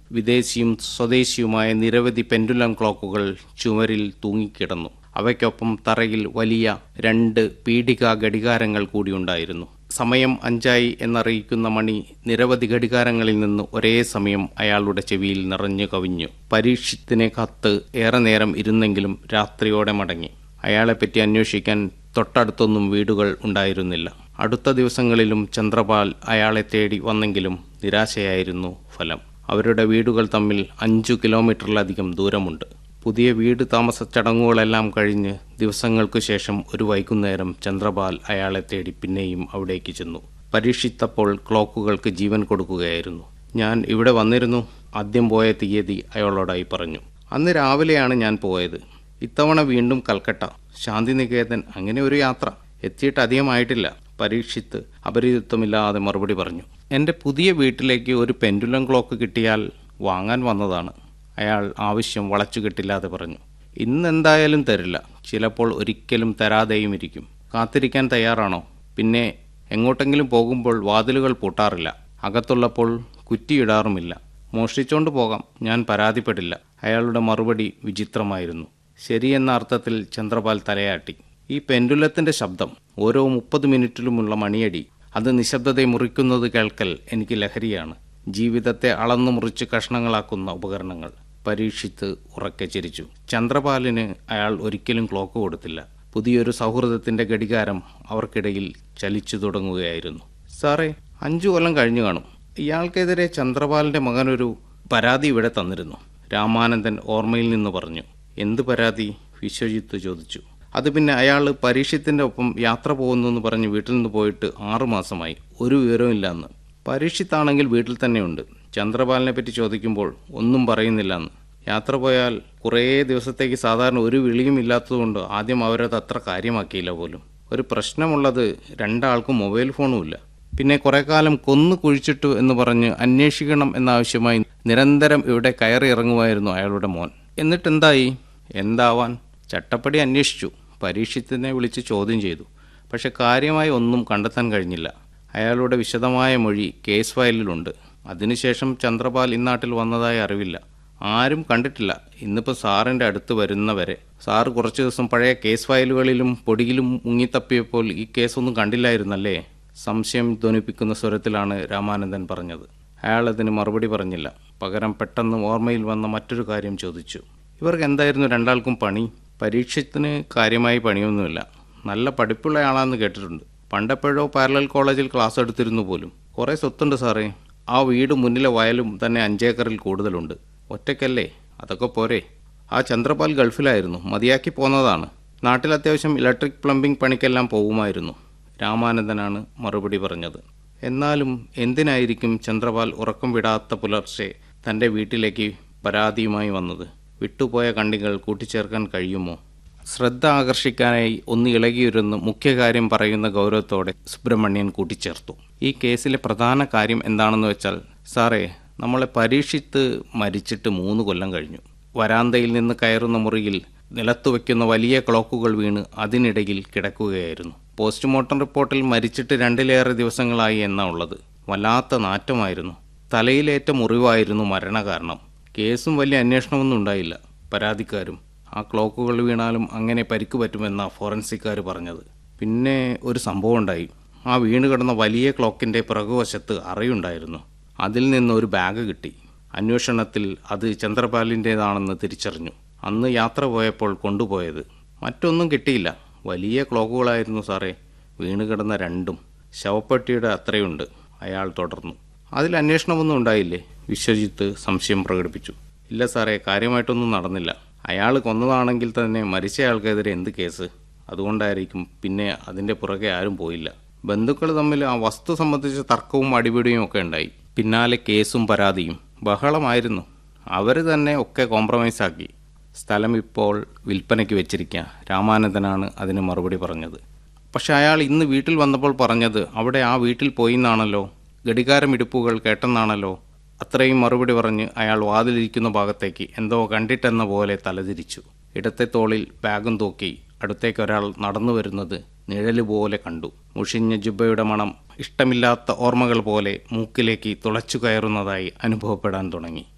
വിദേശിയും സ്വദേശിയുമായ നിരവധി പെൻഡുലം ക്ലോക്കുകൾ ചുമരിൽ തൂങ്ങിക്കിടന്നു അവയ്ക്കൊപ്പം തറയിൽ വലിയ രണ്ട് പീഠിക ഘടികാരങ്ങൾ കൂടിയുണ്ടായിരുന്നു സമയം അഞ്ചായി എന്നറിയിക്കുന്ന മണി നിരവധി ഘടികാരങ്ങളിൽ നിന്ന് ഒരേ സമയം അയാളുടെ ചെവിയിൽ നിറഞ്ഞു കവിഞ്ഞു പരീക്ഷത്തിനെ കത്ത് ഏറെ നേരം ഇരുന്നെങ്കിലും രാത്രിയോടെ മടങ്ങി അയാളെപ്പറ്റി അന്വേഷിക്കാൻ തൊട്ടടുത്തൊന്നും വീടുകൾ ഉണ്ടായിരുന്നില്ല അടുത്ത ദിവസങ്ങളിലും ചന്ദ്രപാൽ അയാളെ തേടി വന്നെങ്കിലും നിരാശയായിരുന്നു ഫലം അവരുടെ വീടുകൾ തമ്മിൽ അഞ്ചു കിലോമീറ്ററിലധികം ദൂരമുണ്ട് പുതിയ വീട് താമസ ചടങ്ങുകളെല്ലാം കഴിഞ്ഞ് ദിവസങ്ങൾക്കു ശേഷം ഒരു വൈകുന്നേരം ചന്ദ്രപാൽ അയാളെ തേടി പിന്നെയും അവിടേക്ക് ചെന്നു പരീക്ഷിത്തപ്പോൾ ക്ലോക്കുകൾക്ക് ജീവൻ കൊടുക്കുകയായിരുന്നു ഞാൻ ഇവിടെ വന്നിരുന്നു ആദ്യം പോയ തീയതി അയാളോടായി പറഞ്ഞു അന്ന് രാവിലെയാണ് ഞാൻ പോയത് ഇത്തവണ വീണ്ടും കൽക്കട്ട ശാന്തിനികേതൻ അങ്ങനെ ഒരു യാത്ര എത്തിയിട്ട് അധികമായിട്ടില്ല പരീക്ഷിത്ത് അപരിചിത്വമില്ലാതെ മറുപടി പറഞ്ഞു എൻ്റെ പുതിയ വീട്ടിലേക്ക് ഒരു പെൻഡുലം ക്ലോക്ക് കിട്ടിയാൽ വാങ്ങാൻ വന്നതാണ് അയാൾ ആവശ്യം വളച്ചു കിട്ടില്ലാതെ പറഞ്ഞു ഇന്ന് എന്തായാലും തരില്ല ചിലപ്പോൾ ഒരിക്കലും തരാതെയും ഇരിക്കും കാത്തിരിക്കാൻ തയ്യാറാണോ പിന്നെ എങ്ങോട്ടെങ്കിലും പോകുമ്പോൾ വാതിലുകൾ പൂട്ടാറില്ല അകത്തുള്ളപ്പോൾ കുറ്റിയിടാറുമില്ല മോഷ്ടിച്ചോണ്ട് പോകാം ഞാൻ പരാതിപ്പെടില്ല അയാളുടെ മറുപടി വിചിത്രമായിരുന്നു ശരിയെന്ന അർത്ഥത്തിൽ ചന്ദ്രപാൽ തലയാട്ടി ഈ പെൻഡുലത്തിന്റെ ശബ്ദം ഓരോ മുപ്പത് മിനിറ്റിലുമുള്ള മണിയടി അത് നിശബ്ദതയെ മുറിക്കുന്നത് കേൾക്കൽ എനിക്ക് ലഹരിയാണ് ജീവിതത്തെ അളന്നു മുറിച്ച് കഷ്ണങ്ങളാക്കുന്ന ഉപകരണങ്ങൾ പരീക്ഷിത്ത് ഉറക്കെ ചിരിച്ചു ചന്ദ്രപാലിന് അയാൾ ഒരിക്കലും ക്ലോക്ക് കൊടുത്തില്ല പുതിയൊരു സൗഹൃദത്തിന്റെ ഘടികാരം അവർക്കിടയിൽ ചലിച്ചു തുടങ്ങുകയായിരുന്നു സാറേ അഞ്ചു കൊല്ലം കഴിഞ്ഞു കാണും ഇയാൾക്കെതിരെ ചന്ദ്രപാലിന്റെ മകനൊരു പരാതി ഇവിടെ തന്നിരുന്നു രാമാനന്ദൻ ഓർമ്മയിൽ നിന്ന് പറഞ്ഞു എന്ത് പരാതി വിശ്വജിത്ത് ചോദിച്ചു അത് പിന്നെ അയാൾ പരീക്ഷത്തിന്റെ ഒപ്പം യാത്ര പോകുന്നു പറഞ്ഞ് വീട്ടിൽ നിന്ന് പോയിട്ട് ആറുമാസമായി ഒരു വിവരവും ഇല്ലെന്ന് പരീക്ഷിത്താണെങ്കിൽ വീട്ടിൽ തന്നെയുണ്ട് ചന്ദ്രപാലിനെ പറ്റി ചോദിക്കുമ്പോൾ ഒന്നും പറയുന്നില്ല എന്ന് യാത്ര പോയാൽ കുറേ ദിവസത്തേക്ക് സാധാരണ ഒരു വിളിയും ഇല്ലാത്തതുകൊണ്ട് ആദ്യം അവരത് അത്ര കാര്യമാക്കിയില്ല പോലും ഒരു പ്രശ്നമുള്ളത് രണ്ടാൾക്കും മൊബൈൽ ഫോണും ഇല്ല പിന്നെ കുറെ കാലം കൊന്നു കുഴിച്ചിട്ടു എന്ന് പറഞ്ഞ് അന്വേഷിക്കണം എന്നാവശ്യമായി നിരന്തരം ഇവിടെ കയറി ഇറങ്ങുമായിരുന്നു അയാളുടെ മോൻ എന്നിട്ടെന്തായി എന്താവാൻ ചട്ടപ്പടി അന്വേഷിച്ചു പരീക്ഷത്തിനെ വിളിച്ച് ചോദ്യം ചെയ്തു പക്ഷെ കാര്യമായി ഒന്നും കണ്ടെത്താൻ കഴിഞ്ഞില്ല അയാളുടെ വിശദമായ മൊഴി കേസ് ഫയലിലുണ്ട് അതിനുശേഷം ചന്ദ്രപാൽ ഇന്നാട്ടിൽ വന്നതായി അറിവില്ല ആരും കണ്ടിട്ടില്ല ഇന്നിപ്പോൾ സാറിൻ്റെ അടുത്ത് വരുന്നവരെ സാറ് കുറച്ച് ദിവസം പഴയ കേസ് ഫയലുകളിലും പൊടിയിലും മുങ്ങിത്തപ്പിയപ്പോൾ ഈ കേസൊന്നും കണ്ടില്ലായിരുന്നല്ലേ സംശയം ധ്വനിപ്പിക്കുന്ന സ്വരത്തിലാണ് രാമാനന്ദൻ പറഞ്ഞത് അയാൾ അതിന് മറുപടി പറഞ്ഞില്ല പകരം പെട്ടെന്ന് ഓർമ്മയിൽ വന്ന മറ്റൊരു കാര്യം ചോദിച്ചു ഇവർക്ക് എന്തായിരുന്നു രണ്ടാൾക്കും പണി പരീക്ഷത്തിന് കാര്യമായി പണിയൊന്നുമില്ല നല്ല പഠിപ്പുള്ള ആളാന്ന് കേട്ടിട്ടുണ്ട് പണ്ടെപ്പോഴോ പാരലൽ കോളേജിൽ ക്ലാസ് എടുത്തിരുന്നു പോലും കുറേ സ്വത്തുണ്ട് സാറേ ആ വീട് മുന്നിലെ വയലും തന്നെ അഞ്ചേക്കറിൽ കൂടുതലുണ്ട് ഒറ്റയ്ക്കല്ലേ അതൊക്കെ പോരെ ആ ചന്ദ്രപാൽ ഗൾഫിലായിരുന്നു മതിയാക്കി പോന്നതാണ് നാട്ടിൽ അത്യാവശ്യം ഇലക്ട്രിക് പ്ലംബിംഗ് പണിക്കെല്ലാം പോകുമായിരുന്നു രാമാനന്ദനാണ് മറുപടി പറഞ്ഞത് എന്നാലും എന്തിനായിരിക്കും ചന്ദ്രപാൽ ഉറക്കം വിടാത്ത പുലർച്ചെ തൻ്റെ വീട്ടിലേക്ക് പരാതിയുമായി വന്നത് വിട്ടുപോയ കണ്ണികൾ കൂട്ടിച്ചേർക്കാൻ കഴിയുമോ ശ്രദ്ധ ആകർഷിക്കാനായി ഒന്ന് ഇളകിയിരുന്ന് മുഖ്യ കാര്യം പറയുന്ന ഗൗരവത്തോടെ സുബ്രഹ്മണ്യൻ കൂട്ടിച്ചേർത്തു ഈ കേസിലെ പ്രധാന കാര്യം എന്താണെന്ന് വെച്ചാൽ സാറേ നമ്മളെ പരീക്ഷിത്ത് മരിച്ചിട്ട് മൂന്ന് കൊല്ലം കഴിഞ്ഞു വരാന്തയിൽ നിന്ന് കയറുന്ന മുറിയിൽ നിലത്തു വയ്ക്കുന്ന വലിയ ക്ലോക്കുകൾ വീണ് അതിനിടയിൽ കിടക്കുകയായിരുന്നു പോസ്റ്റ്മോർട്ടം റിപ്പോർട്ടിൽ മരിച്ചിട്ട് രണ്ടിലേറെ ദിവസങ്ങളായി എന്നാ ഉള്ളത് വല്ലാത്ത നാറ്റമായിരുന്നു തലയിലേറ്റ മുറിവായിരുന്നു മരണകാരണം കേസും വലിയ അന്വേഷണമൊന്നും ഉണ്ടായില്ല പരാതിക്കാരും ആ ക്ലോക്കുകൾ വീണാലും അങ്ങനെ പരിക്ക് പറ്റുമെന്നാ ഫോറൻസിക്കാർ പറഞ്ഞത് പിന്നെ ഒരു സംഭവം ഉണ്ടായി ആ വീണ് കിടന്ന വലിയ ക്ലോക്കിൻ്റെ പിറകുവശത്ത് അറയുണ്ടായിരുന്നു അതിൽ നിന്ന് ഒരു ബാഗ് കിട്ടി അന്വേഷണത്തിൽ അത് ചന്ദ്രപാലിൻ്റേതാണെന്ന് തിരിച്ചറിഞ്ഞു അന്ന് യാത്ര പോയപ്പോൾ കൊണ്ടുപോയത് മറ്റൊന്നും കിട്ടിയില്ല വലിയ ക്ലോക്കുകളായിരുന്നു സാറേ വീണ് കിടന്ന രണ്ടും ശവപ്പെട്ടിയുടെ അത്രയുണ്ട് അയാൾ തുടർന്നു അതിൽ അന്വേഷണമൊന്നും ഉണ്ടായില്ലേ വിശ്വജിത്ത് സംശയം പ്രകടിപ്പിച്ചു ഇല്ല സാറേ കാര്യമായിട്ടൊന്നും നടന്നില്ല അയാൾ കൊന്നതാണെങ്കിൽ തന്നെ മരിച്ചയാൾക്കെതിരെ എന്ത് കേസ് അതുകൊണ്ടായിരിക്കും പിന്നെ അതിൻ്റെ പുറകെ ആരും പോയില്ല ബന്ധുക്കൾ തമ്മിൽ ആ വസ്തു സംബന്ധിച്ച തർക്കവും അടിപിടിയും ഒക്കെ ഉണ്ടായി പിന്നാലെ കേസും പരാതിയും ബഹളമായിരുന്നു അവർ തന്നെ ഒക്കെ കോംപ്രമൈസ് ആക്കി സ്ഥലം ഇപ്പോൾ വിൽപ്പനയ്ക്ക് വെച്ചിരിക്കുക രാമാനന്ദനാണ് അതിന് മറുപടി പറഞ്ഞത് പക്ഷെ അയാൾ ഇന്ന് വീട്ടിൽ വന്നപ്പോൾ പറഞ്ഞത് അവിടെ ആ വീട്ടിൽ പോയി എന്നാണല്ലോ ഘടികാരമിടുപ്പുകൾ കേട്ടെന്നാണല്ലോ അത്രയും മറുപടി പറഞ്ഞ് അയാൾ വാതിലിരിക്കുന്ന ഭാഗത്തേക്ക് എന്തോ കണ്ടിട്ടെന്ന പോലെ തലതിരിച്ചു ഇടത്തെ തോളിൽ ബാഗും തൂക്കി അടുത്തേക്ക് ഒരാൾ നടന്നു വരുന്നത് നിഴല് പോലെ കണ്ടു മുഷിഞ്ഞ ജുബയുടെ മണം ഇഷ്ടമില്ലാത്ത ഓർമ്മകൾ പോലെ മൂക്കിലേക്ക് തുളച്ചു കയറുന്നതായി അനുഭവപ്പെടാൻ തുടങ്ങി